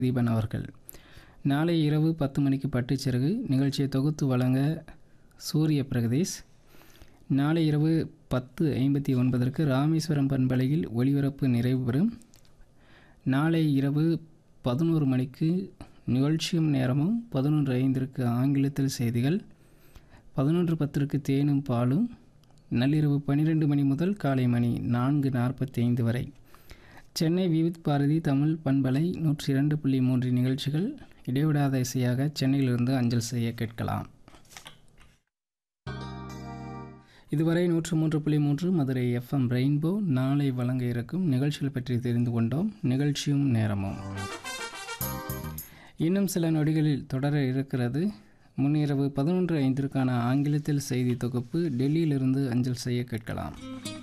தீபன் அவர்கள் நாளை இரவு பத்து மணிக்கு பட்டுச்சிறகு நிகழ்ச்சியை தொகுத்து வழங்க சூரிய பிரகதீஷ் நாளை இரவு பத்து ஐம்பத்தி ஒன்பதற்கு ராமேஸ்வரம் பண்பலையில் ஒளிபரப்பு நிறைவு பெறும் நாளை இரவு பதினோரு மணிக்கு நிகழ்ச்சியும் நேரமும் பதினொன்று ஐந்திற்கு ஆங்கிலத்தில் செய்திகள் பதினொன்று பத்திற்கு தேனும் பாலும் நள்ளிரவு பன்னிரெண்டு மணி முதல் காலை மணி நான்கு நாற்பத்தி ஐந்து வரை சென்னை விவித் பாரதி தமிழ் பண்பலை நூற்றி இரண்டு புள்ளி மூன்று நிகழ்ச்சிகள் இடைவிடாத இசையாக சென்னையிலிருந்து அஞ்சல் செய்ய கேட்கலாம் இதுவரை நூற்று மூன்று புள்ளி மூன்று மதுரை எஃப்எம் ரெயின்போ நாளை வழங்க இருக்கும் நிகழ்ச்சிகள் பற்றி தெரிந்து கொண்டோம் நிகழ்ச்சியும் நேரமும் இன்னும் சில நொடிகளில் தொடர இருக்கிறது முன்னிரவு பதினொன்று ஐந்திற்கான ஆங்கிலத்தில் செய்தி தொகுப்பு டெல்லியிலிருந்து அஞ்சல் செய்ய கேட்கலாம்